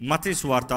మతేసు వార్త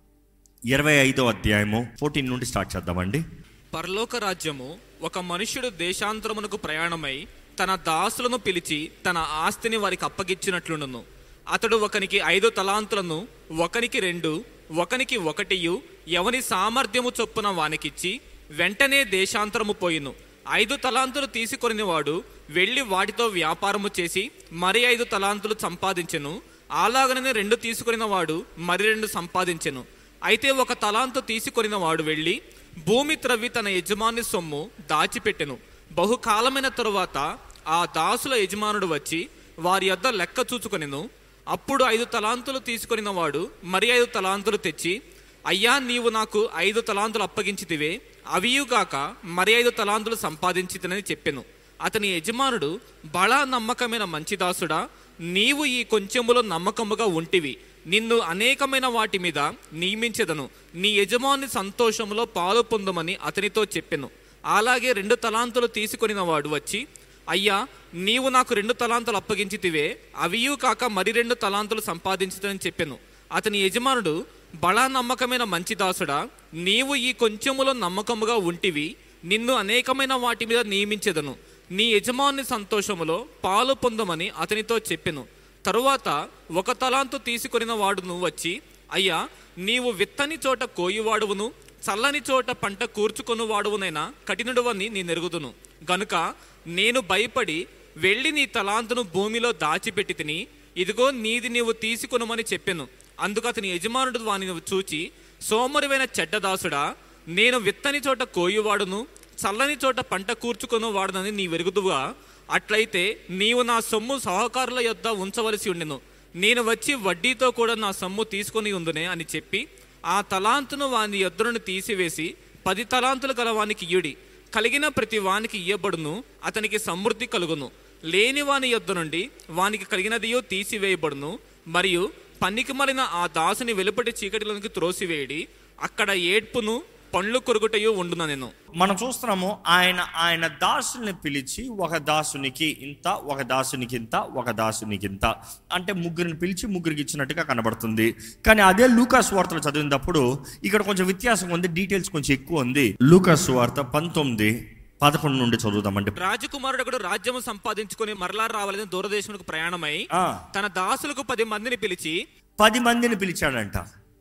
ఇరవై ఐదో అధ్యాయము ఫోర్టీన్ నుండి స్టార్ట్ చేద్దామండి పరలోక రాజ్యము ఒక మనుష్యుడు దేశాంతరమునకు ప్రయాణమై తన దాసులను పిలిచి తన ఆస్తిని వారికి అప్పగిచ్చినట్లుండును అతడు ఒకనికి ఐదు తలాంతులను ఒకనికి రెండు ఒకనికి ఒకటియు ఎవని సామర్థ్యము చొప్పున వానికిచ్చి వెంటనే దేశాంతరము పోయిను ఐదు తలాంతులు తీసుకొనిన వాడు వెళ్ళి వాటితో వ్యాపారము చేసి మరి ఐదు తలాంతులు సంపాదించెను అలాగనే రెండు తీసుకొనిన వాడు మరి రెండు సంపాదించెను అయితే ఒక తలాంతు తీసుకొనిన వాడు వెళ్ళి భూమి త్రవ్వి తన యజమాని సొమ్ము దాచిపెట్టెను బహుకాలమైన తరువాత ఆ దాసుల యజమానుడు వచ్చి వారి యొద్ద లెక్క చూచుకొనెను అప్పుడు ఐదు తలాంతులు తీసుకొనిన వాడు మరి ఐదు తలాంతులు తెచ్చి అయ్యా నీవు నాకు ఐదు తలాంతులు అప్పగించితివే అవియుగాక మరి ఐదు తలాంతులు సంపాదించితనని చెప్పెను అతని యజమానుడు బళా నమ్మకమైన మంచి దాసుడా నీవు ఈ కొంచెములో నమ్మకముగా ఉంటివి నిన్ను అనేకమైన వాటి మీద నియమించెదను నీ యజమాని సంతోషములో పాలు పొందమని అతనితో చెప్పెను అలాగే రెండు తలాంతులు తీసుకొనిన వాడు వచ్చి అయ్యా నీవు నాకు రెండు తలాంతులు అప్పగించితివే అవియు కాక మరి రెండు తలాంతులు సంపాదించుదని చెప్పెను అతని యజమానుడు బళా నమ్మకమైన మంచి దాసుడా నీవు ఈ కొంచెములో నమ్మకముగా ఉంటివి నిన్ను అనేకమైన వాటి మీద నియమించెదను నీ యజమాని సంతోషములో పాలు పొందమని అతనితో చెప్పెను తరువాత ఒక తలాంతు తీసుకొనిన వాడును వచ్చి అయ్యా నీవు విత్తని చోట కోయువాడువును చల్లని చోట పంట కూర్చుకొని వాడువునైనా కఠినుడువని నీ నెరుగుదును గనుక నేను భయపడి వెళ్ళి నీ తలాంతును భూమిలో దాచిపెట్టి తిని ఇదిగో నీది నీవు తీసుకొనుమని చెప్పెను అందుకు అతని యజమానుడు వానిని చూచి సోమరివైన చెడ్డదాసుడా నేను విత్తని చోట కోయువాడును చల్లని చోట పంట కూర్చుకొని వాడునని నీ వెరుగుదువా అట్లయితే నీవు నా సొమ్ము సహకారుల యొద్ద ఉంచవలసి ఉండెను నేను వచ్చి వడ్డీతో కూడా నా సొమ్ము తీసుకొని ఉందునే అని చెప్పి ఆ తలాంతును వాని యొద్ద నుండి తీసివేసి పది తలాంతులు గల వానికి ఇయుడి కలిగిన ప్రతి వానికి ఇయ్యబడును అతనికి సమృద్ధి కలుగును లేని వాని యొద్ద నుండి వానికి కలిగినదియో తీసివేయబడును మరియు పనికి మరిన ఆ దాసుని వెలుపటి చీకటిలోనికి త్రోసివేయడి అక్కడ ఏడ్పును పండ్లు కొరుకుటయు ఉండున నేను మనం చూస్తున్నాము ఆయన ఆయన దాసుల్ని పిలిచి ఒక దాసునికి ఇంత ఒక దాసునికి ఇంత ఒక దాసునికి ఇంత అంటే ముగ్గురిని పిలిచి ముగ్గురికి ఇచ్చినట్టుగా కనబడుతుంది కానీ అదే లూకాస్ వార్తలు చదివినప్పుడు ఇక్కడ కొంచెం వ్యత్యాసం ఉంది డీటెయిల్స్ కొంచెం ఎక్కువ ఉంది లూకాస్ వార్త పంతొమ్మిది పదకొండు నుండి చదువుదామంటే రాజకుమారుడు ఒకడు రాజ్యము సంపాదించుకొని మరలా రావాలని దూరదేశమునకు ప్రయాణమై ఆ, తన దాసులకు పది మందిని పిలిచి పది మందిని పిలిచాడంట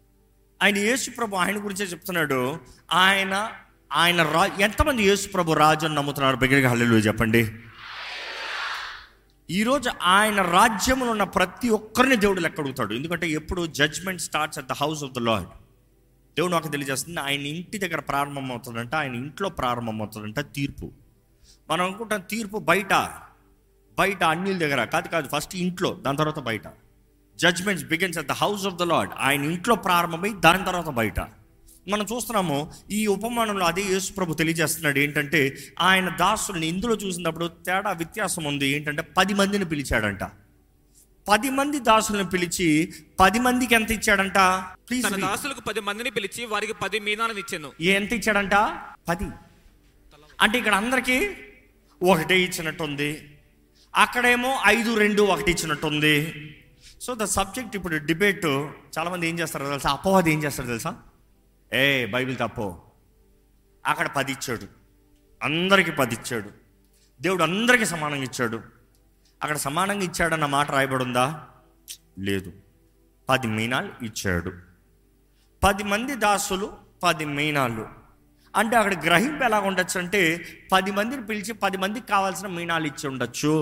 ఆయన యేసు ప్రభు ఆయన గురించే చెప్తున్నాడు ఆయన ఆయన రా ఎంతమంది యేసు ప్రభు రాజు అని నమ్ముతున్నారు బిగ్గరగా హల్లెలూయా చెప్పండి ఈరోజు ఆయన రాజ్యంలో ఉన్న ప్రతి ఒక్కరిని దేవుడు లెక్క అడుగుతాడు ఎందుకంటే ఎప్పుడు judgment starts at the house of the lord దేవుడు నాకు తెలియజేస్తుంది ఆయన ఇంటి దగ్గర ప్రారంభం అవుతుందంట ఆయన ఇంట్లో ప్రారంభం అవుతుందంట తీర్పు మనం అనుకుంటాం తీర్పు బయట బయట అన్యుల దగ్గర కాదు కాదు ఫస్ట్ ఇంట్లో దాని తర్వాత బయట judgments begins at the house of the lord ఆయన ఇంట్లో ప్రారంభమై దాని తర్వాత బయట మనం చూస్తున్నాము ఈ ఉపమానంలో అదే యేసు ప్రభు తెలియజేస్తున్నాడు ఏంటంటే ఆయన దాసుల్ని ఇందులో చూసినప్పుడు తేడా వ్యత్యాసం ఉంది ఏంటంటే పది మందిని పిలిచాడంట పది మంది దాసులను పిలిచి పది మందికి ఎంత ఇచ్చాడంట ప్లీజ్ తన దాసులకు పది మందిని పిలిచి వారికి పది మీనాలను ఇచ్చాను ఎంత ఇచ్చాడంట పది అంటే ఇక్కడ అందరికీ ఒకటే ఇచ్చినట్టుంది అక్కడేమో ఐదు రెండు ఒకటి ఇచ్చినట్టుంది సో ద సబ్జెక్ట్ ఇప్పుడు డిబేట్ చాలామంది ఏం చేస్తారో తెలుసా అపవాది ఏం చేస్తారో తెలుసా ఏ బైబిల్ తప్పు అక్కడ పది ఇచ్చాడు అందరికీ పది ఇచ్చాడు దేవుడు అందరికీ సమానంగా ఇచ్చాడు అక్కడ సమానంగా ఇచ్చాడన్న మాట రాయబడి ఉందా లేదు పది మీనాలు ఇచ్చాడు పది మంది దాసులు పది మీనాలు అంటే అక్కడ గ్రహింపు ఎలా ఉండొచ్చు అంటే పది మందిని పిలిచి పది మందికి కావాల్సిన మీనాలు ఇచ్చి ఉండొచ్చు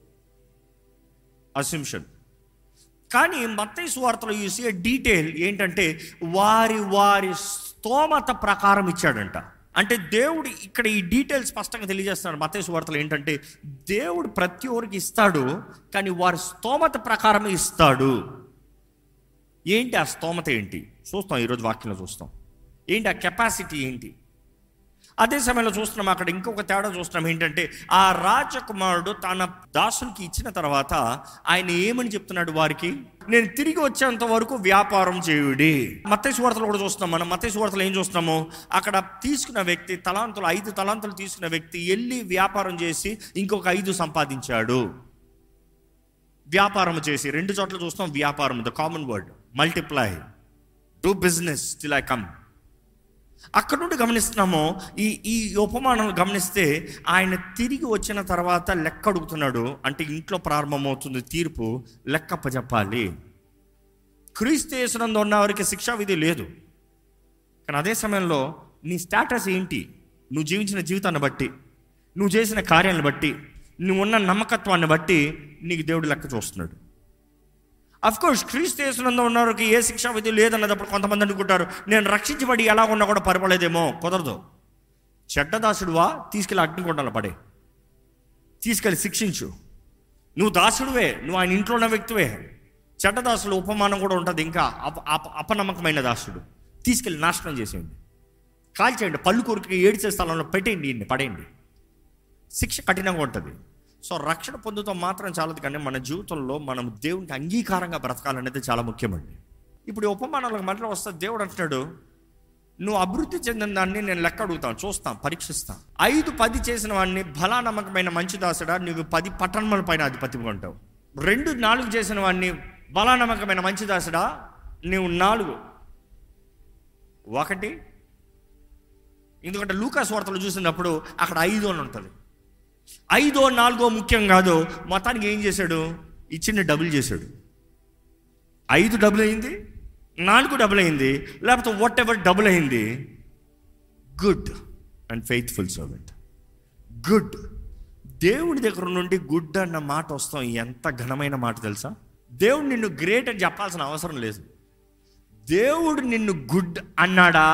అసిమ్షన్ కానీ మత్తయి సువార్తలో చూసి డీటెయిల్ ఏంటంటే వారి వారి స్తోమత ప్రకారం ఇచ్చాడంట అంటే దేవుడు ఇక్కడ ఈ డీటెయిల్స్ స్పష్టంగా తెలియజేస్తున్నాడు మత్తయి సువార్తలు ఏంటంటే దేవుడు ప్రతి ఒక్కరికి ఇస్తాడు కానీ వారి స్తోమత ప్రకారమే ఇస్తాడు ఏంటి ఆ స్తోమత ఏంటి చూస్తాం ఈరోజు వాక్యంలో చూస్తాం ఏంటి ఆ కెపాసిటీ ఏంటి అదే సమయంలో చూస్తున్నాం అక్కడ ఇంకొక తేడా చూస్తున్నాం ఏంటంటే ఆ రాజకుమారుడు తన దాసునికి ఇచ్చిన తర్వాత ఆయన ఏమని చెప్తున్నాడు వారికి నేను తిరిగి వచ్చేంత వరకు వ్యాపారం చేయుడి మత్తయి సువార్తలు కూడా చూస్తున్నాం మనం మత్తయి సువార్తలు ఏం చూస్తున్నాము అక్కడ తీసుకున్న వ్యక్తి తలాంతులు ఐదు తలాంతులు తీసుకున్న వ్యక్తి వెళ్ళి వ్యాపారం చేసి ఇంకొక ఐదు సంపాదించాడు వ్యాపారం చేసి రెండు చోట్ల చూస్తాం వ్యాపారం the common word multiply do business till I come అక్కడ నుండి గమనిస్తున్నాము ఈ ఈ ఉపమానాలు గమనిస్తే ఆయన తిరిగి వచ్చిన తర్వాత లెక్క అడుగుతున్నాడు అంటే ఇంట్లో ప్రారంభమవుతుంది తీర్పు లెక్కప్ప చెప్పాలి క్రీస్తు యేసునందు ఉన్న వారికి శిక్షా విధి లేదు కానీ అదే సమయంలో నీ స్టేటస్ ఏంటి నువ్వు జీవించిన జీవితాన్ని బట్టి నువ్వు చేసిన కార్యాలను బట్టి నువ్వు ఉన్న నమ్మకత్వాన్ని బట్టి నీకు దేవుడు లెక్క చూస్తున్నాడు అఫ్ కోర్స్ క్రీస్తు యేసునందు ఉన్నవారికి ఏ శిక్షా విధి లేదన్నప్పుడు కొంతమంది అనుకుంటారు నేను రక్షించబడి ఎలా ఉన్నా కూడా పరపలేదేమో కుదరదు చెడ్డదాసుడువా తీసుకెళ్ళి అగ్నికొండలు పడే తీసుకెళ్ళి శిక్షించు నువ్వు దాసుడువే నువ్వు ఆయన ఇంట్లో ఉన్న వ్యక్తివే చెడ్డదాసుడు ఉపమానం కూడా ఉంటుంది ఇంకా అప అప- అపనమ్మకమైన దాసుడు తీసుకెళ్ళి నాశనం చేసేయండి కాల్చేయండి పళ్ళు కొరికి ఏడ్చే స్థలంలో పెట్టేయండి ఈయన్ని పడేయండి శిక్ష కఠినంగా ఉంటుంది సో రక్షణ పొందుతాం మాత్రం చాలదు కానీ మన జీవితంలో మనం దేవునికి అంగీకారంగా బ్రతకాలనేది చాలా ముఖ్యమండి ఇప్పుడు ఈ ఉపమానాలకు మళ్ళీ వస్తే దేవుడు అంటున్నాడు నువ్వు అభివృద్ధి చెందిన దాన్ని నేను లెక్క అడుగుతాను చూస్తాను పరీక్షిస్తాను ఐదు పది చేసిన వాడిని బలానమ్మకమైన మంచి దాసుడా నువ్వు పది పట్టణముల పైన అధిపతిగా ఉంటావు రెండు నాలుగు చేసిన వాడిని బలానమ్మకమైన మంచి దాసుడా నువ్వు నాలుగు ఒకటి ఎందుకంటే లూకాస్ వార్తలు చూసినప్పుడు అక్కడ ఐదు అని ఉంటుంది ఐదో నాలుగో ముఖ్యం కాదు మొత్తానికి ఏం చేశాడు ఇచ్చిన డబుల్ చేశాడు ఐదు డబుల్ అయింది నాలుగు డబుల్ అయింది లేకపోతే వాట్ ఎవర్ డబుల్ అయింది good and faithful servant good దేవుడి దగ్గర నుండి గుడ్ అన్న మాట వస్తాం ఎంత ఘనమైన మాట తెలుసా దేవుడు నిన్ను గ్రేట్ అని చెప్పాల్సిన అవసరం లేదు దేవుడు నిన్ను గుడ్ అన్నాడా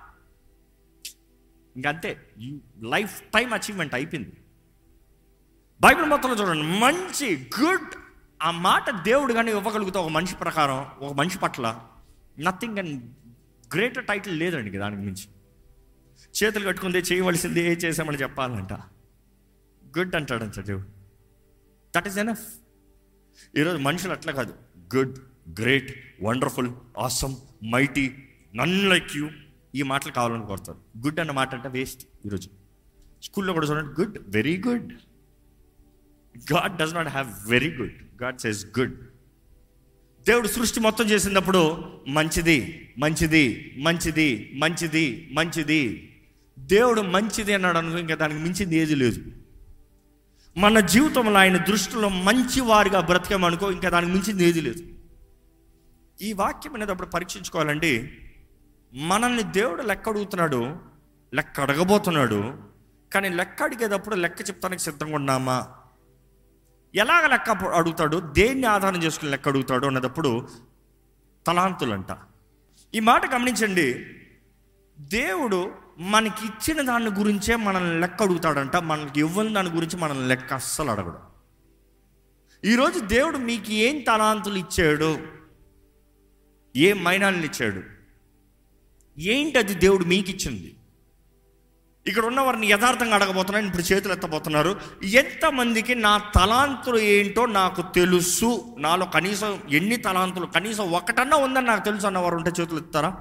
ఇంకంతే లైఫ్ టైం అచీవ్మెంట్ అయిపోయింది బైబిల్ మొత్తంలో చూడండి మంచి గుడ్ ఆ మాట దేవుడు కానీ ఇవ్వగలుగుతా ఒక మనిషి ప్రకారం ఒక మనిషి పట్ల నథింగ్ అండ్ గ్రేటర్ టైటిల్ లేదండి దానికి మించి చేతులు కట్టుకుందే చేయవలసింది ఏ చేసామని చెప్పాలంట గుడ్ అంటాడంట దేవుడు దట్ ఈస్ ఎనఫ్ ఈరోజు మనుషులు అట్లా కాదు good great wonderful awesome mighty none like you ఈ మాటలు కావాలని కోరుతారు గుడ్ అన్న మాట అంటే వేస్ట్ ఈరోజు స్కూల్లో కూడా చూడండి good very good God does not have very good God says good దేవుడు సృష్టి మొత్తం చేసినప్పుడు మంచిది మంచిది మంచిది మంచిది మంచిది దేవుడు మంచిది అన్నాడు అనుకో ఇంకా దానికి మించింది ఏది లేదు మన జీవితంలో ఆయన దృష్టిలో మంచి వారిగా బ్రతకామనుకో ఇంకా దానికి మించింది ఏది లేదు ఈ వాక్యం అనేది అప్పుడు పరీక్షించుకోవాలండి మనల్ని దేవుడు లెక్క అడుగుతున్నాడు లెక్క అడగబోతున్నాడు కానీ లెక్క అడిగేటప్పుడు లెక్క చెప్తానికి సిద్ధంగా ఉన్నామా ఎలాగ లెక్క అప్పుడు అడుగుతాడు దేన్ని ఆధారం చేసుకుని లెక్క అడుగుతాడు అన్నదప్పుడు తలాంతులంట ఈ మాట గమనించండి దేవుడు మనకి ఇచ్చిన దాని గురించే మనల్ని లెక్క అడుగుతాడంట మనకి ఇవ్వని దాని గురించి మనల్ని లెక్క అస్సలు అడగడు ఈరోజు దేవుడు మీకు ఏం తలాంతులు ఇచ్చాడు ఏ మైనాలను ఇచ్చాడు ఏంటి అది దేవుడు మీకు ఇచ్చింది ఇక్కడ ఉన్న వారిని యథార్థంగా అడగబోతున్నాను ఇప్పుడు చేతులు ఎత్తబోతున్నారు ఎంతమందికి నా తలాంతులు ఏంటో నాకు తెలుసు నాలో కనీసం ఎన్ని తలాంతులు కనీసం ఒకటన్నా ఉందని నాకు తెలుసు అన్నవారు ఉంటే చేతులు ఎత్తారా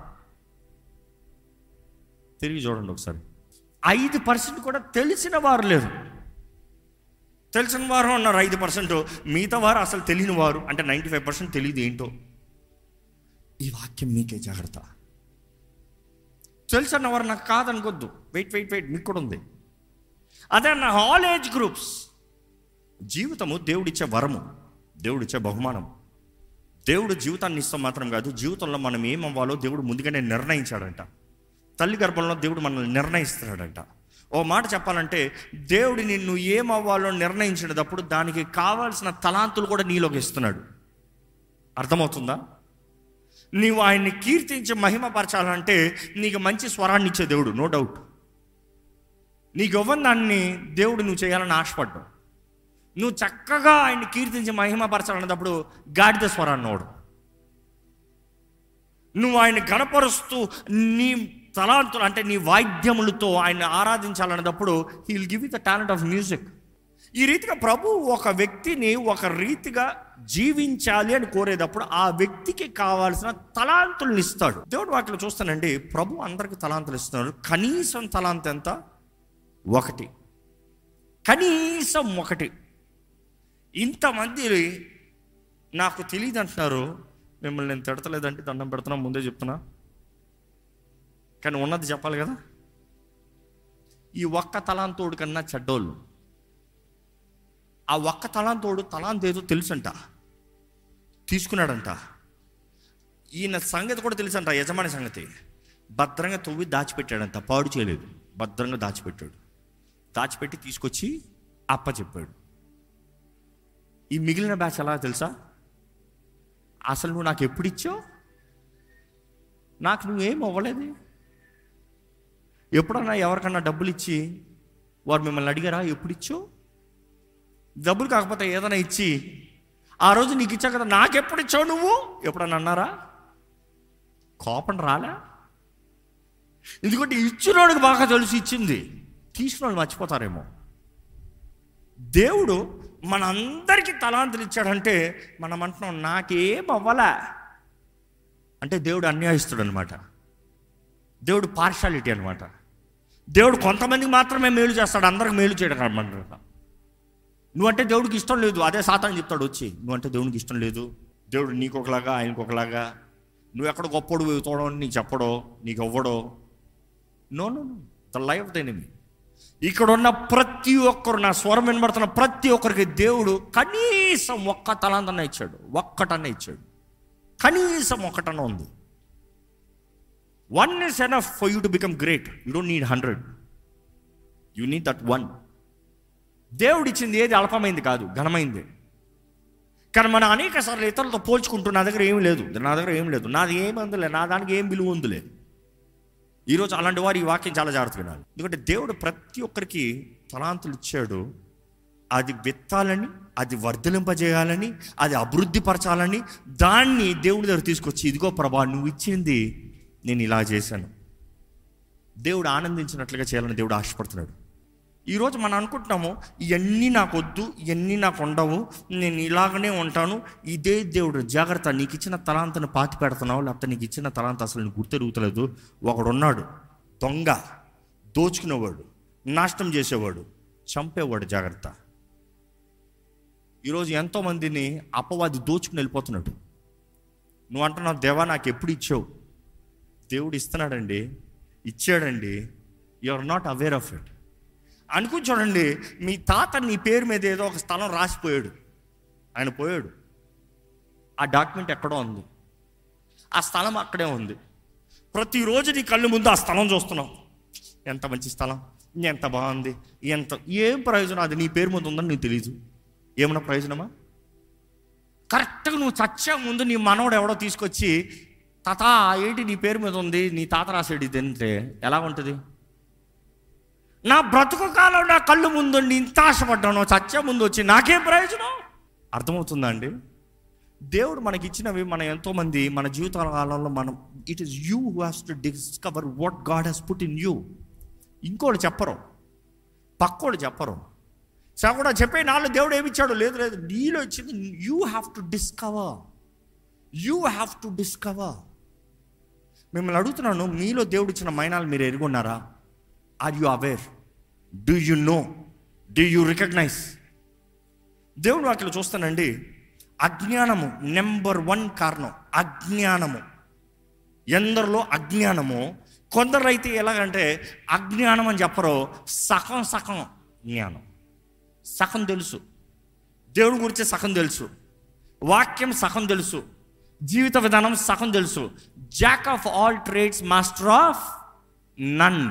తిరిగి చూడండి ఒకసారి ఐదు పర్సెంట్ కూడా తెలిసిన వారు లేరు తెలిసిన వారు ఉన్నారు ఐదు పర్సెంట్ మిగతా వారు అసలు తెలియని వారు అంటే నైంటీ ఫైవ్ పర్సెంట్ తెలియదు ఏంటో ఈ వాక్యం మీకే జాగ్రత్త తెలుసు అన్నవారు నాకు కాదనుకోద్దు వెయిట్ వెయిట్ వెయిట్ మీకు కూడా ఉంది అదే అన్న ఆల్ ఏజ్ గ్రూప్స్ జీవితము దేవుడిచ్చే వరము దేవుడిచ్చే బహుమానం దేవుడు జీవితాన్ని ఇస్తాం మాత్రం కాదు జీవితంలో మనం ఏమవ్వాలో దేవుడు ముందుగానే నిర్ణయించాడంట తల్లి గర్భంలో దేవుడు మనల్ని నిర్ణయిస్తున్నాడంట ఓ మాట చెప్పాలంటే దేవుడు నిన్ను ఏమవ్వాలో నిర్ణయించినప్పుడు దానికి కావాల్సిన తలాంతులు కూడా నీలోకి ఇస్తున్నాడు అర్థమవుతుందా నీవు ఆయన్ని కీర్తించి మహిమపరచాలంటే నీకు మంచి స్వరాన్ని ఇచ్చే దేవుడు నో డౌట్ నీకు ఇవ్వని దాన్ని దేవుడు నువ్వు చేయాలని ఆశపడ్డావు నువ్వు చక్కగా ఆయన్ని కీర్తించి మహిమపరచాలన్నప్పుడు గాడిద స్వరాన్ని నోడు నువ్వు ఆయన గణపరుస్తూ నీ తలాంతులు అంటే నీ వాయిద్యములతో ఆయన ఆరాధించాలన్నప్పుడు he will give the talent of music ఈ రీతిగా ప్రభు ఒక వ్యక్తిని ఒక రీతిగా జీవించాలి అని కోరేటప్పుడు ఆ వ్యక్తికి కావాల్సిన తలాంతులను ఇస్తాడు దేవుడు వాటిలో చూస్తానండి ప్రభు అందరికి తలాంతులు ఇస్తున్నాడు కనీసం తలాంత ఎంత ఒకటి కనీసం ఒకటి ఇంతమంది నాకు తెలియదు అంటున్నారు మిమ్మల్ని నేను తిడతలేదంటే దండం పెడుతున్నా ముందే చెప్తున్నా కానీ ఉన్నది చెప్పాలి కదా ఈ ఒక్క తలాంతోడు కన్నా చెడ్డోళ్ళు ఆ ఒక్క తలాంతోడు తలాంత ఏదో తెలుసంట తీసుకున్నాడంట ఈయన సంగతి కూడా తెలుసంట యజమాని సంగతి భద్రంగా తవ్వి దాచిపెట్టాడంట పాడు చేయలేదు భద్రంగా దాచిపెట్టాడు దాచిపెట్టి తీసుకొచ్చి అప్ప చెప్పాడు ఈ మిగిలిన బ్యాచ్ ఎలా తెలుసా అసలు నువ్వు నాకు ఎప్పుడు ఇచ్చావు నాకు నువ్వేం అవ్వలేదు ఎప్పుడన్నా ఎవరికన్నా డబ్బులు ఇచ్చి వారు మిమ్మల్ని అడిగారా ఎప్పుడు ఇచ్చావు డబ్బులు కాకపోతే ఏదైనా ఇచ్చి ఆ రోజు నీకు ఇచ్చా కదా నాకెప్పుడు ఇచ్చావు నువ్వు ఎప్పుడన్నా అన్నారా కోపం రాలే ఎందుకంటే ఇచ్చినోడికి బాగా తెలిసి ఇచ్చింది తీసుకున్న మర్చిపోతారేమో దేవుడు మనందరికీ తలాంతులు ఇచ్చాడంటే మనం అంటున్నాం నాకేం అవ్వలే అంటే దేవుడు అన్యాయిస్తుడు అనమాట దేవుడు పార్షాలిటీ అనమాట దేవుడు కొంతమందికి మాత్రమే మేలు చేస్తాడు అందరికి మేలు చేయడం అనమాట నువ్వంటే దేవుడికి ఇష్టం లేదు అదే సాతాను చెప్తాడు వచ్చి నువ్వంటే దేవుడికి ఇష్టం లేదు దేవుడు నీకు ఒకలాగా ఆయనకు ఒకలాగా నువ్వు ఎక్కడ గొప్పడు చూడడం నీకు చెప్పడో నీకు ఇవ్వడో no no no the life of the enemy ఇక్కడ ఉన్న ప్రతి ఒక్కరు నా స్వరం వినబడుతున్న ప్రతి ఒక్కరికి దేవుడు కనీసం ఒక్క తలాంతన్న ఇచ్చాడు ఒక్కటన్న ఇచ్చాడు కనీసం ఒక్కటన్న ఉంది one is enough for you to become great you don't need hundred you need that one దేవుడు ఇచ్చింది ఏది అల్పమైంది కాదు ఘనమైంది కానీ మనం అనేక సార్లు ఇతరులతో పోల్చుకుంటూ నా దగ్గర ఏం లేదు నా దగ్గర ఏం లేదు నాది ఏం అందులే నా దానికి ఏం విలువ ఉందిలే ఈరోజు అలాంటి వారు ఈ వాక్యం చాలా జాగ్రత్తగా వినాలి ఎందుకంటే దేవుడు ప్రతి ఒక్కరికి తలాంతులు ఇచ్చాడు అది విత్తాలని అది వర్ధలింపజేయాలని అది అభివృద్ధి పరచాలని దాన్ని దేవుడి దగ్గర తీసుకొచ్చి ఇదిగో ప్రభా నువ్వు ఇచ్చింది నేను ఇలా చేశాను దేవుడు ఆనందించినట్లుగా చేయాలని దేవుడు ఆశపడుతున్నాడు ఈరోజు మనం అనుకుంటున్నాము ఇవన్నీ నాకు వద్దు ఇవన్నీ నాకు ఉండవు నేను ఇలాగనే ఉంటాను ఇదే దేవుడు జాగ్రత్త నీకు ఇచ్చిన తలాంతను పాతి పెడుతున్నావు లేకపోతే నీకు ఇచ్చిన తలాంత అసలు నీకు గుర్తెరుగుతలేదు ఒకడు ఉన్నాడు దొంగ దోచుకునేవాడు నాశనం చేసేవాడు చంపేవాడు జాగ్రత్త ఈరోజు ఎంతోమందిని అపవాది దోచుకుని వెళ్ళిపోతున్నాడు నువ్వు అంటున్నావు దేవా నాకు ఎప్పుడు ఇచ్చావు దేవుడు ఇస్తున్నాడండి ఇచ్చాడండి you are not aware of it అనుకుని చూడండి మీ తాత నీ పేరు మీద ఏదో ఒక స్థలం రాసిపోయాడు ఆయన పోయాడు ఆ డాక్యుమెంట్ ఎక్కడో ఉంది ఆ స్థలం అక్కడే ఉంది ప్రతిరోజు నీ కళ్ళు ముందు ఆ స్థలం చూస్తున్నావు ఎంత మంచి స్థలం ఎంత బాగుంది ఎంత ఏం ప్రయోజనం అది నీ పేరు ముందు ఉందని నీకు తెలియదు ఏమన్నా ప్రయోజనమా కరెక్ట్గా నువ్వు చచ్చే ముందు నీ మనవడు ఎవడో తీసుకొచ్చి తాత ఏంటి నీ పేరు మీద ఉంది నీ తాత రాసేది తింటే ఎలా ఉంటుంది నా బ్రతుకు కాలం నా కళ్ళు ముందుండి ఇంత ఆశపడ్డాను చచ్చే ముందు వచ్చి నాకేం ప్రయోజనం అర్థమవుతుందా అండి దేవుడు మనకి ఇచ్చినవి మన ఎంతోమంది మన జీవితాల కాలంలో మనం it is you who has to discover what God he's put in you ఇంకోటి చెప్పరు పక్కోడు చెప్పరు సా కూడా చెప్పే నాలో దేవుడు ఏమి ఇచ్చాడు లేదు లేదు నీలో ఇచ్చింది you have to discover you have to discover మిమ్మల్ని అడుగుతున్నాను మీలో దేవుడు ఇచ్చిన మైనాలు మీరు ఎరుగున్నారా are you aware do you know do you recognize దేవుడు వాటిలో చూస్తానండి అజ్ఞానము నెంబర్ వన్ కారణం అజ్ఞానము ఎందరిలో అజ్ఞానము కొందరైతే ఎలాగంటే అజ్ఞానం అని చెప్పరు సగం సగం జ్ఞానం సగం తెలుసు దేవుడి గురించి సగం తెలుసు వాక్యం సగం తెలుసు జీవిత విధానం సగం తెలుసు jack of all trades master of none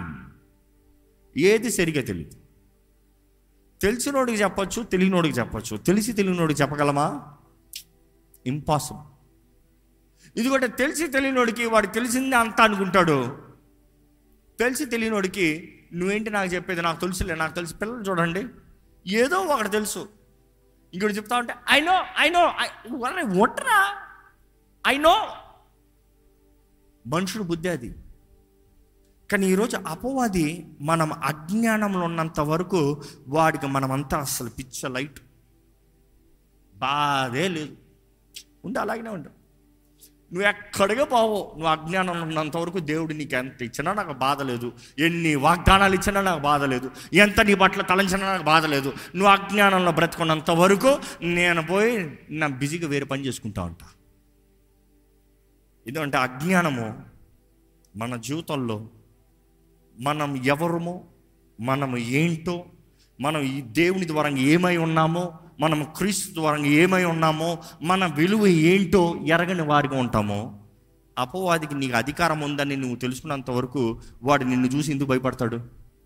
ఏది సరిగా తెలియదు తెలిసినోడికి చెప్పొచ్చు తెలియనోడికి చెప్పొచ్చు తెలిసి తెలియనోడికి చెప్పగలమా ఇంపాసిబుల్ ఇదిగోటే తెలిసి తెలియనోడికి వాడు తెలిసిందే అంతా అనుకుంటాడు తెలిసి తెలియనోడికి నువ్వేంటి నాకు చెప్పేది నాకు తెలుసులే నాకు తెలిసి పిల్లలు చూడండి ఏదో ఒకటి తెలుసు ఇంకోటి చెప్తా ఉంటే ఐ నో ఐ నో ఒట్టరా ఐ నో మనుషుడు బుద్ధి అది కానీ ఈరోజు అపవాది మనం అజ్ఞానంలో ఉన్నంత వరకు వాడికి మనమంతా అసలు పిచ్చ లైట్ బాధే లేదు ఉండి అలాగనే ఉండు నువ్వు ఎక్కడిగా పోవో నువ్వు అజ్ఞానంలో ఉన్నంత వరకు దేవుడు నీకు ఎంత ఇచ్చినా నాకు బాధ లేదు ఎన్ని వాగ్దానాలు ఇచ్చినా నాకు బాధ లేదు ఎంత నీ బట్టలు తలంచినా నాకు బాధ లేదు నువ్వు అజ్ఞానంలో బ్రతుకున్నంత వరకు నేను పోయి నా బిజీగా వేరే పని చేసుకుంటా ఉంటా ఎందుకంటే అజ్ఞానము మన జీవితంలో మనం ఎవరమో మనం ఏంటో మనం ఈ దేవుని ద్వారా ఏమై ఉన్నామో మనం క్రీస్తు ద్వారా ఏమై ఉన్నామో మన విలువ ఏంటో ఎరగని వారిగా ఉంటామో అపవాదికి నీకు అధికారం ఉందని నువ్వు తెలుసుకున్నంత వరకు వాడు నిన్ను చూసి ఎందుకు భయపడతాడు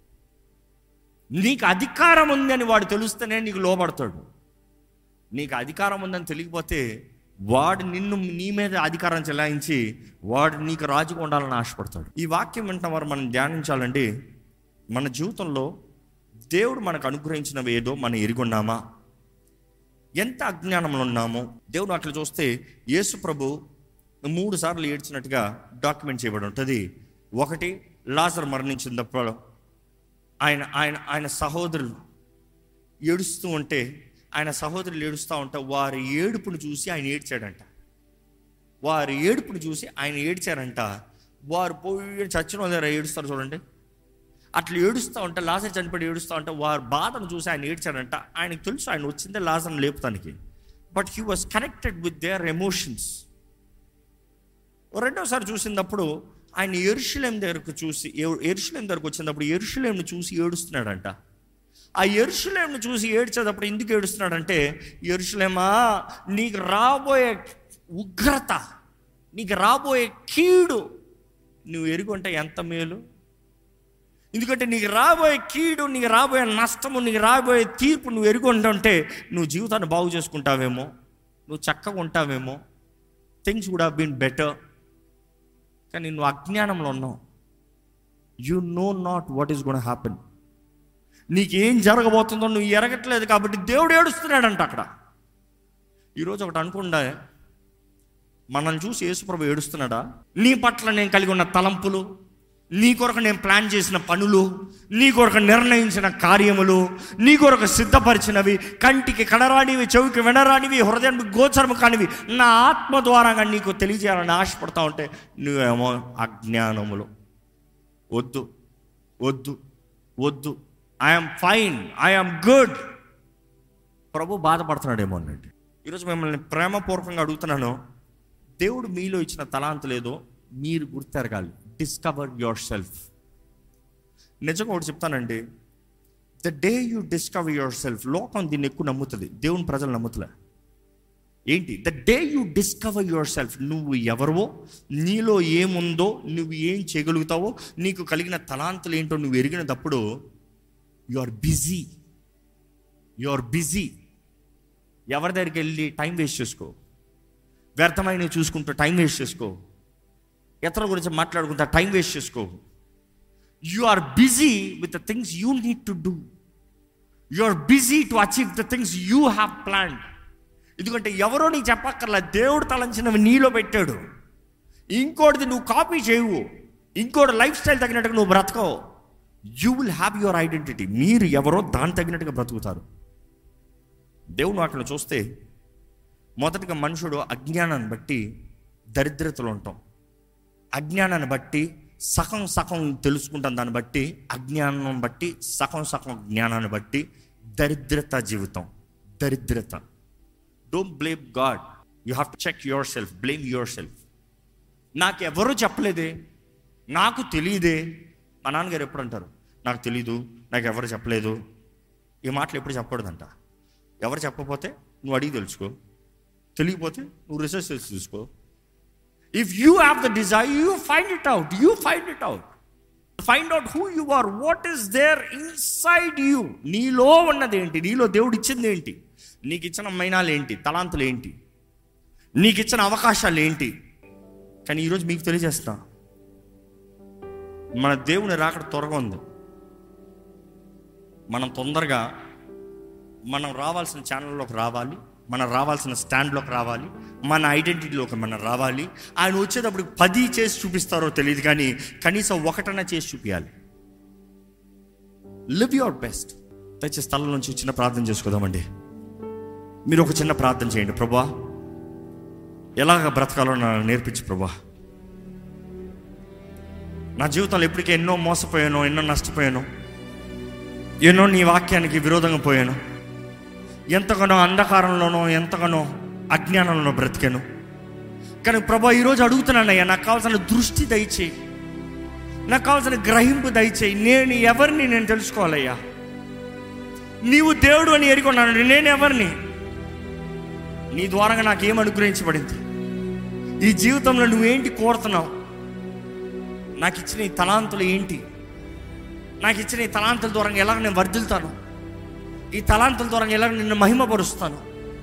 నీకు అధికారం ఉందని వాడు తెలుస్తేనే నీకు లోపడతాడు నీకు అధికారం ఉందని తెలియకపోతే వాడు నిన్ను నీ మీద అధికారం చెలాయించి వాడు నీకు రాజుగా ఉండాలని ఆశపడతాడు ఈ వాక్యం వెంట వారు మనం ధ్యానించాలంటే మన జీవితంలో దేవుడు మనకు అనుగ్రహించినవి ఏదో మనం ఎరుగున్నామా ఎంత అజ్ఞానంలో ఉన్నామో దేవుడు అట్లా చూస్తే యేసు ప్రభు మూడు సార్లు ఏడ్చినట్టుగా డాక్యుమెంట్ చేయబడి ఉంటుంది ఒకటి లాజర్ మరణించినప్పుడు ఆయన ఆయన ఆయన సహోదరులు ఏడుస్తూ ఉంటే ఆయన సహోదరులు ఏడుస్తూ ఉంటే వారి ఏడుపును చూసి ఆయన ఏడ్చాడంట వారి ఏడుపును చూసి ఆయన ఏడ్చారంట వారు పోయి చచ్చిన వాళ్ళ దగ్గర ఏడుస్తారు చూడండి అట్లా ఏడుస్తూ ఉంటే లాజర్ చనిపోయి ఏడుస్తూ ఉంటే వారి బాధను చూసి ఆయన ఏడ్చాడంట ఆయనకు తెలుసు ఆయన వచ్చిందే లాజర్ని లేపుతానికి but he was connected with their emotions రెండోసారి చూసినప్పుడు ఆయన ఎరుషులేం దగ్గరకు చూసి ఎరుషులేం దగ్గరకు వచ్చినప్పుడు ఎరుషులేంను చూసి ఏడుస్తున్నాడంట ఆ ఎరుషులేంను చూసి ఏడ్చేటప్పుడు ఎందుకు ఏడుస్తున్నాడంటే ఎరుషులేమా నీకు రాబోయే ఉగ్రత నీకు రాబోయే కీడు నువ్వు ఎరుగుంటే ఎంత మేలు ఎందుకంటే నీకు రాబోయే కీడు నీకు రాబోయే నష్టము నీకు రాబోయే తీర్పు నువ్వు ఎరుగుంటుంటే నువ్వు జీవితాన్ని బాగు చేసుకుంటావేమో నువ్వు చక్కగా ఉంటావేమో things would have been better కానీ నువ్వు అజ్ఞానంలో ఉన్నావు you know not what is gonna happen నీకేం జరగబోతుందో నువ్వు ఎరగట్లేదు కాబట్టి దేవుడు ఏడుస్తున్నాడంట అక్కడ ఈరోజు ఒకటి అనుకుండా మనల్ని చూసి యేసుప్రభు ఏడుస్తున్నాడా నీ పట్ల నేను కలిగి ఉన్న తలంపులు నీ కొరకు నేను ప్లాన్ చేసిన పనులు నీ కొరకు నిర్ణయించిన కార్యములు నీ కొరకు సిద్ధపరిచినవి కంటికి కనరానివి చెవికి వినరానివి హృదయానికి గోచరము కానివి నా ఆత్మ ద్వారాగా నీకు తెలియజేయాలని ఆశపడతా ఉంటే నువ్వేమో అజ్ఞానములు వద్దు వద్దు వద్దు ఐఎమ్ ఫైన్ ఐఎమ్ గుడ్ ప్రభు బాధపడుతున్నాడేమో అన్నట్టు ఈరోజు మిమ్మల్ని ప్రేమపూర్వకంగా అడుగుతున్నాను దేవుడు మీలో ఇచ్చిన తలాంతులేదో మీరు గుర్తెరగాలి డిస్కవర్ యువర్ సెల్ఫ్ నిజంగా ఒకటి చెప్తానండి the day you discover yourself లోకం దీన్ని ఎక్కువ నమ్ముతుంది దేవుని ప్రజలు నమ్ముతులే ఏంటి the day you discover yourself నువ్వు ఎవరివో నీలో ఏముందో నువ్వు ఏం చేయగలుగుతావో నీకు కలిగిన తలాంతులు ఏంటో నువ్వు ఎరిగినప్పుడు you are busy you are busy ఎవరి దగ్గరికి వెళ్ళి టైం వేస్ట్ చేసుకో వ్యర్థమైన చూసుకుంటూ టైం వేస్ట్ చేసుకో ఇతరుల గురించి మాట్లాడుకుంటా టైం వేస్ట్ చేసుకో you are busy with the things you need to do you are busy to achieve the things you have plan ఎందుకంటే ఎవరో నీకు చెప్పక్కర్లా దేవుడు తలంచినవి నీలో పెట్టాడు ఇంకోటిది నువ్వు కాపీ చేయవు ఇంకోటి లైఫ్ స్టైల్ తగినట్టుగా నువ్వు బ్రతకవు you will have your identity మీరు ఎవరో దాని తగినట్టుగా బ్రతుకుతారు దేవుడు అక్కడ చూస్తే మొదటగా మనుషుడు అజ్ఞానాన్ని బట్టి దరిద్రతలు ఉంటాం అజ్ఞానాన్ని బట్టి సగం సగం తెలుసుకుంటాం దాన్ని బట్టి అజ్ఞానం బట్టి సగం సగం జ్ఞానాన్ని బట్టి దరిద్రత జీవితం దరిద్రత don't blame God you have to check yourself blame yourself నాకు ఎవరు చెప్పలేదే నాకు తెలియదే మా నాన్నగారు ఎప్పుడు అంటారు నాకు తెలీదు నాకు ఎవరు చెప్పలేదు ఈ మాటలు ఎప్పుడు చెప్పకూడదంట ఎవరు చెప్పకపోతే నువ్వు అడిగి తెలుసుకో తెలియకపోతే నువ్వు రీసెర్చ్ చేసి చూసుకో if you have the desire you find it out you find it out find out who you are what is there inside you నీలో ఉన్నది ఏంటి నీలో దేవుడు ఇచ్చింది ఏంటి నీకు ఇచ్చిన మైనాలు ఏంటి తలాంతులు ఏంటి నీకు ఇచ్చిన అవకాశాలు ఏంటి కానీ ఈరోజు మీకు తెలియజేస్తా మన దేవుని రాకడ త్వరగా ఉంది మనం తొందరగా మనం రావాల్సిన ఛానల్లోకి రావాలి మనం రావాల్సిన స్టాండ్లోకి రావాలి మన ఐడెంటిటీలోకి మనం రావాలి ఆయన వచ్చేటప్పుడు పది చేసి చూపిస్తారో తెలియదు కానీ కనీసం ఒకటన్నా చేసి చూపించాలి లివ్ యువర్ బెస్ట్ దయచేసి స్థలం నుంచి చిన్న ప్రార్థన చేసుకుందామండి మీరు ఒక చిన్న ప్రార్థన చేయండి ప్రభా ఎలాగ బ్రతకాలో నాకు నేర్పించు ప్రభా నా జీవితంలో ఎప్పటికీ ఎన్నో మోసపోయాను ఎన్నో నష్టపోయాను ఎన్నో నీ వాక్యానికి విరోధంగా పోయాను ఎంతగానో అంధకారంలోనో ఎంతగానో అజ్ఞానంలోనో బ్రతికాను కానీ ప్రభా ఈరోజు అడుగుతున్నానయ్యా నాకు కావాల్సిన దృష్టి దయచేయి నాకు కావాల్సిన గ్రహింపు దయచేయి నేను ఎవరిని నేను తెలుసుకోవాలయ్యా నీవు దేవుడు అని ఎరుకున్నాను నేను ఎవరిని నీ ద్వారంగా నాకు ఏం అనుగ్రహించబడింది ఈ జీవితంలో నువ్వేంటి కోరుతున్నావు నాకు ఇచ్చిన ఈ తలాంతులు ఏంటి నాకు ఇచ్చిన ఈ తలాంతుల ద్వారా ఎలాగ నేను వర్ధిల్తాను ఈ తలాంతుల ద్వారా ఎలాగ నిన్ను మహిమపరుస్తాను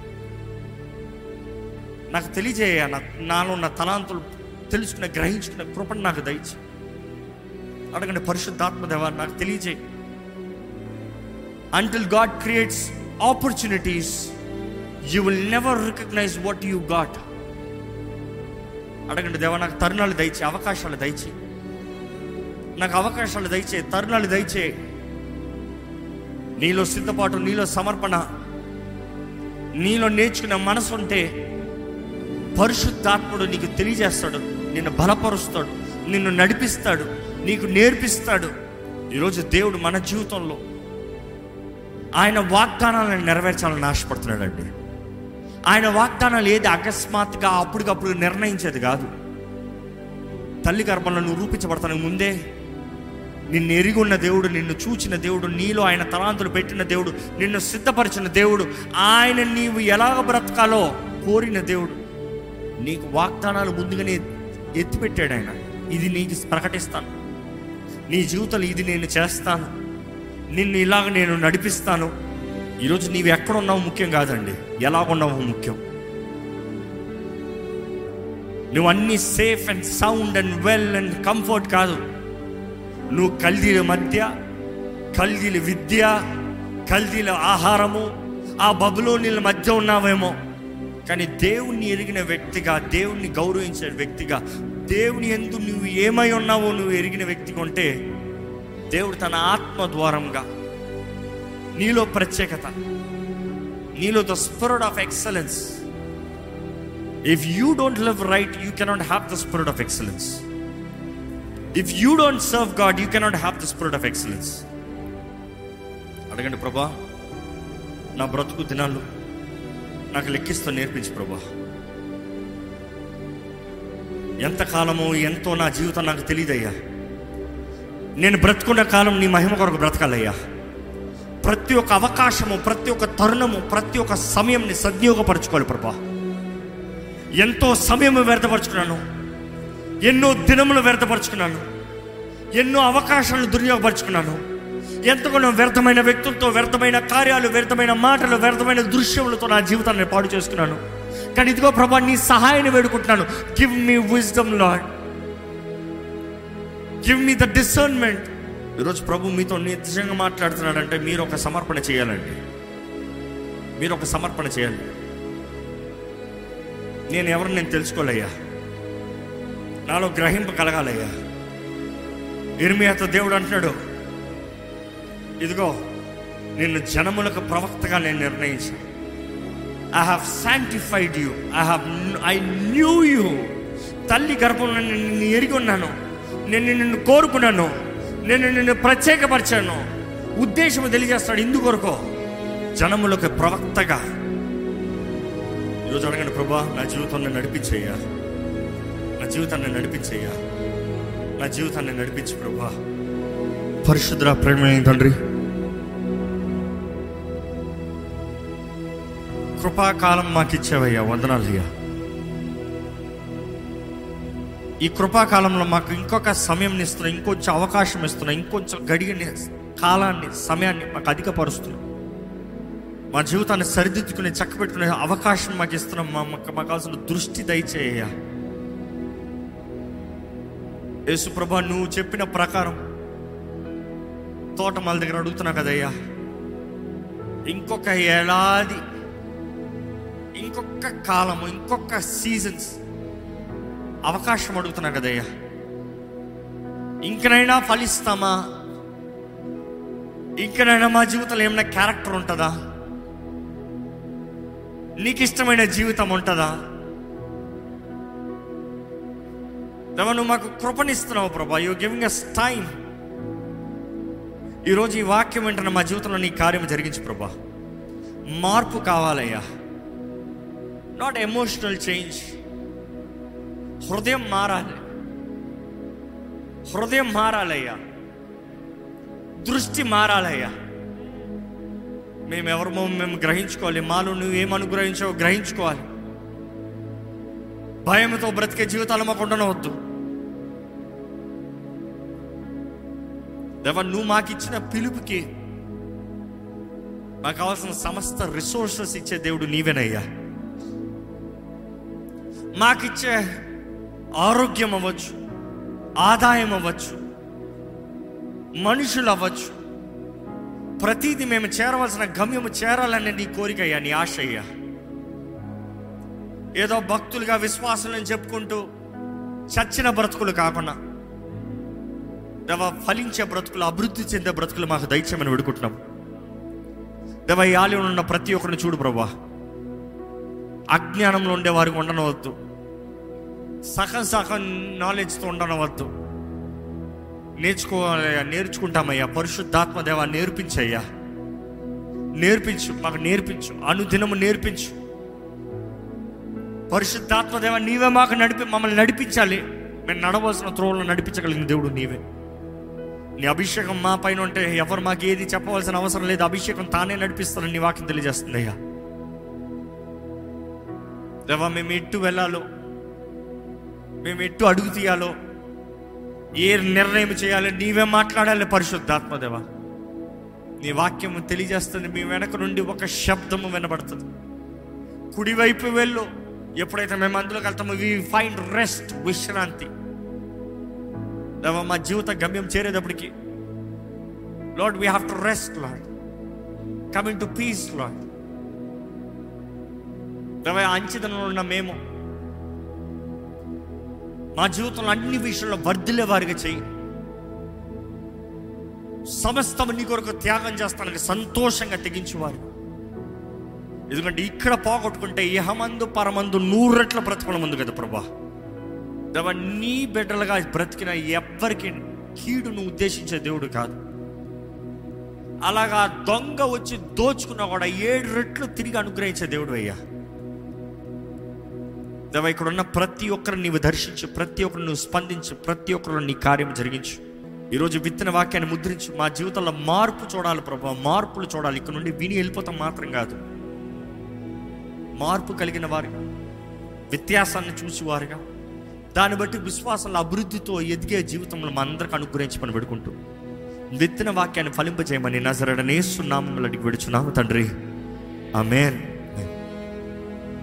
నాకు తెలియజేయ నా నాలో ఉన్న తలాంతులు తెలుసుకునే గ్రహించుకునే కృపను నాకు దయచి అడగండి పరిశుద్ధాత్మ దేవా నాకు తెలియజేయి until God creates opportunities you will never recognize what you got అడగండి దేవా నాకు తరుణాలు దయచే అవకాశాలు దయచే నాకు అవకాశాలు దయచే తరుణాలు దయచే నీలో సిద్ధపాటు నీలో సమర్పణ నీలో నేర్చుకునే మనసు ఉంటే పరిశుద్ధాత్ముడు నీకు తెలియజేస్తాడు నిన్ను బలపరుస్తాడు నిన్ను నడిపిస్తాడు నీకు నేర్పిస్తాడు ఈరోజు దేవుడు మన జీవితంలో ఆయన వాగ్దానాలను నెరవేర్చాలని ఆశపడుతున్నాడండి ఆయన వాగ్దానాలు ఏది అకస్మాత్తుగా అప్పటికప్పుడు నిర్ణయించేది కాదు తల్లి గర్భంలో నువ్వు రూపించబడతానికి ముందే నిన్ను ఎరిగి ఉన్న దేవుడు నిన్ను చూచిన దేవుడు నీలో ఆయన తలాంతులు పెట్టిన దేవుడు నిన్ను సిద్ధపరిచిన దేవుడు ఆయన నీవు ఎలాగ బ్రతకాలో కోరిన దేవుడు నీకు వాగ్దానాలు ముందుగానే ఎత్తిపెట్టాడు ఆయన ఇది నీకు ప్రకటిస్తాను నీ జీవితంలో ఇది నేను చేస్తాను నిన్ను ఇలాగ నేను నడిపిస్తాను ఈరోజు నీవు ఎక్కడ ఉన్నావు ముఖ్యం కాదండి ఎలా ఉన్నావు ముఖ్యం నువ్వు అన్ని safe and sound and well and comfort కాదు నువ్వు కల్దీల మధ్య కల్దీల విద్య కల్దీల ఆహారము ఆ బబులోనిల మధ్య ఉన్నావేమో కానీ దేవుణ్ణి ఎరిగిన వ్యక్తిగా దేవుణ్ణి గౌరవించే వ్యక్తిగా దేవుని ఎందు నువ్వు ఏమై ఉన్నావో నువ్వు ఎరిగిన వ్యక్తిగా ఉంటే దేవుడు తన ఆత్మ ద్వారంగా నీలో ప్రత్యేకత నీలో the spirit of excellence if you don't live right you cannot have the spirit of excellence if you don't serve God you cannot have the spirit of excellence అడగండి ప్రభా నా బ్రతుకు దినాలు నాకు లెక్కిస్తూ నేర్పించు ప్రభా ఎంతకాలమో ఎంతో నా జీవితం నాకు తెలియదయ్యా నేను బ్రతుకున్న కాలం నీ మహిమ కొరకు బ్రతకాలయ్యా ప్రతి ఒక్క అవకాశము ప్రతి ఒక్క తరుణము ప్రతి ఒక్క సమయంని సద్వినియోగపరచుకోవాలి ప్రభా ఎంతో సమయం వ్యర్థపరుచుకున్నాను ఎన్నో దినములు వ్యర్థపరుచుకున్నాను ఎన్నో అవకాశాలను దుర్వినియోగపరుచుకున్నాను ఎంతగానో వ్యర్థమైన వ్యక్తులతో వ్యర్థమైన కార్యాలు వ్యర్థమైన మాటలు వ్యర్థమైన దృశ్యములతో నా జీవితాన్ని పాడు చేసుకున్నాను కానీ ఇదిగో ప్రభా నీ సహాయాన్ని వేడుకుంటున్నాను give me wisdom Lord give me the discernment ఈరోజు ప్రభు మీతో నిజంగా మాట్లాడుతున్నాడంటే మీరు ఒక సమర్పణ చేయాలండి మీరు ఒక సమర్పణ చేయాలి నేను ఎవరు నేను తెలుసుకోలేయ్యా నాలో గ్రహింపు కలగాలయ్యా ఇర్మియాతో దేవుడు అంటున్నాడు ఇదిగో నిన్ను జనములకు ప్రవక్తగా నేను నిర్ణయించాను I have sanctified you I have I knew you తల్లి గర్భంలో నేను నిన్ను ఎరిగి ఉన్నాను నేను నిన్ను కోరుకున్నాను నేను నిన్ను ప్రత్యేకపరిచాను ఉద్దేశం తెలియజేస్తాడు ఇందుకొరకు జనములకు ప్రవక్తగా ఈరోజు అడగండి ప్రభా నా జీవితాన్ని నడిపించయ్యా నా జీవితాన్ని నడిపించయ్యా నా జీవితాన్ని నడిపించు ప్రభా పరిశుద్ర ప్రేమైన తండ్రి కృపాకాలం మాకు ఇచ్చావయ్యా వందనాలయ్యా ఈ కృపాకాలంలో మాకు ఇంకొక సమయం ఇస్తున్నా ఇంకొంచెం అవకాశం ఇస్తున్నా ఇంకొంచెం గడియని కాలాన్ని సమయాన్ని మాకు అధికపరుస్తున్నాం మా జీవితాన్ని సరిదిద్దుకునే చక్కబెట్టుకునే అవకాశం మాకు ఇస్తున్నాం మా మాకు మాకు కావాల్సిన దృష్టి దయచేయ యేసుప్రభా నువ్వు చెప్పిన ప్రకారం తోటమాల దగ్గర అడుగుతున్నా కదయ్యా ఇంకొక ఏడాది ఇంకొక కాలము ఇంకొక సీజన్స్ అవకాశం అడుగుతున్నా కదయ్యా ఇంకనైనా ఫలిస్తామా ఇంకనైనా మా జీవితంలో ఏమైనా క్యారెక్టర్ ఉంటుందా నీకు ఇష్టమైన జీవితం ఉంటుందా దేవా నువ్వు మాకు కృపనిస్తున్నావు ప్రభా యూ గివింగ్ అస్ టైం ఈరోజు ఈ వాక్యం వెంటనే మా జీవితంలో నీ కార్యం జరిగించు ప్రభా మార్పు కావాలయ్యా నాట్ ఎమోషనల్ చేంజ్ హృదయం మారాలి హృదయం మారాలయ్యా దృష్టి మారాలయ్యా మేము ఎవరమో మేము గ్రహించుకోవాలి మాలో నువ్వు ఏం అనుగ్రహించావో గ్రహించుకోవాలి భయంతో బ్రతికే జీవితాలు మాకు ఉండనవద్దు దేవా నువ్వు మాకు ఇచ్చిన పిలుపుకి మాకు కావాల్సిన సమస్త రిసోర్సెస్ ఇచ్చే దేవుడు నీవేనయ్యా మాకిచ్చే ఆరోగ్యం అవ్వచ్చు ఆదాయం అవ్వచ్చు మనుషులు అవ్వచ్చు ప్రతిదీ మేము చేరవలసిన గమ్యము చేరాలనే నీ కోరిక అయ్యా నీ ఆశ అయ్యా ఏదో భక్తులుగా విశ్వాసులను చెప్పుకుంటూ చచ్చిన బ్రతుకులు కాకుండా దేవ ఫలించే బ్రతుకులు అభివృద్ధి చెందే బ్రతుకులు మాకు దైత్యమని వేడుకుంటున్నాం దేవ ఈ ఆలయంలో ఉన్న ప్రతి ఒక్కరిని చూడు ప్రభా అజ్ఞానంలో ఉండే వారికి ఉండనవద్దు సగం సగం నాలెడ్జ్తో ఉండనవద్దు నేర్చుకోవాలయ్యా నేర్చుకుంటామయ్యా పరిశుద్ధాత్మ దేవా నేర్పించయ్యా నేర్పించు మాకు నేర్పించు అనుదినము నేర్పించు పరిశుద్ధాత్మ దేవ నీవే మాకు నడిపి మమ్మల్ని నడిపించాలి మేము నడవలసిన త్రోవలను నడిపించగలిగిన దేవుడు నీవే నీ అభిషేకం మా పైన ఉంటే ఎవరు మాకు ఏది చెప్పవలసిన అవసరం లేదు అభిషేకం తానే నడిపిస్తానని నీ వాక్యం తెలియజేస్తుంది అయ్యా దేవా మేము ఎట్టు వెళ్ళాలో మేము ఎట్టు అడుగు తీయాలో ఏ నిర్ణయం చేయాలో నీవే మాట్లాడాలి పరిశుద్ధాత్మ దేవా నీ వాక్యం తెలియజేస్తుంది మీ వెనక నుండి ఒక శబ్దము వినబడుతుంది కుడివైపు వెళ్ళు ఎప్పుడైతే మేము అందులోకి వెళ్తామో వి ఫైండ్ రెస్ట్ విశ్రాంతి దేవా మా జీవిత గమ్యం చేరేటప్పటికి Lord we have to rest Lord coming to peace Lord దేవా అంచితనంలో ఉన్న మేము మా జీవితంలో అన్ని విషయాల్లో వర్ధిల్లే వారిగా చెయ్యి సమస్తం నీ కొరకు త్యాగం చేస్తానికి సంతోషంగా తెగించేవారు ఎందుకంటే ఇక్కడ పోగొట్టుకుంటే ఇహమందు పరమందు నూరెట్ల బ్రతకడం ఉంది కదా ప్రభా దేవా నీ బిడ్డలుగా బ్రతికిన ఎవ్వరికి కీడును ఉద్దేశించే దేవుడు కాదు అలాగా దొంగ వచ్చి దోచుకున్నా కూడా ఏడు రెట్లు తిరిగి అనుగ్రహించే దేవుడు అయ్యా దేవా ఇక్కడ ఉన్న ప్రతి ఒక్కరిని నీవు దర్శించు ప్రతి ఒక్కరిని నువ్వు స్పందించు ప్రతి ఒక్కరిలో నీ కార్యం జరిగించు ఈరోజు విత్తన వాక్యాన్ని ముద్రించు మా జీవితంలో మార్పు చూడాలి ప్రభా మార్పులు చూడాలి ఇక్కడ నుండి విని వెళ్ళిపోతాం మాత్రం కాదు మార్పు కలిగిన వారుగా వ్యత్యాసాన్ని చూసేవారుగా దాన్ని బట్టి విశ్వాసాల అభివృద్ధితో ఎదిగే జీవితంలో మా అందరికి అనుగ్రహించమని పెడుకుంటూ విత్తన వాక్యాన్ని ఫలింపజేయమని నజరడనేస్తున్నాము అడిగి విడుచున్నాము తండ్రి ఆమెన్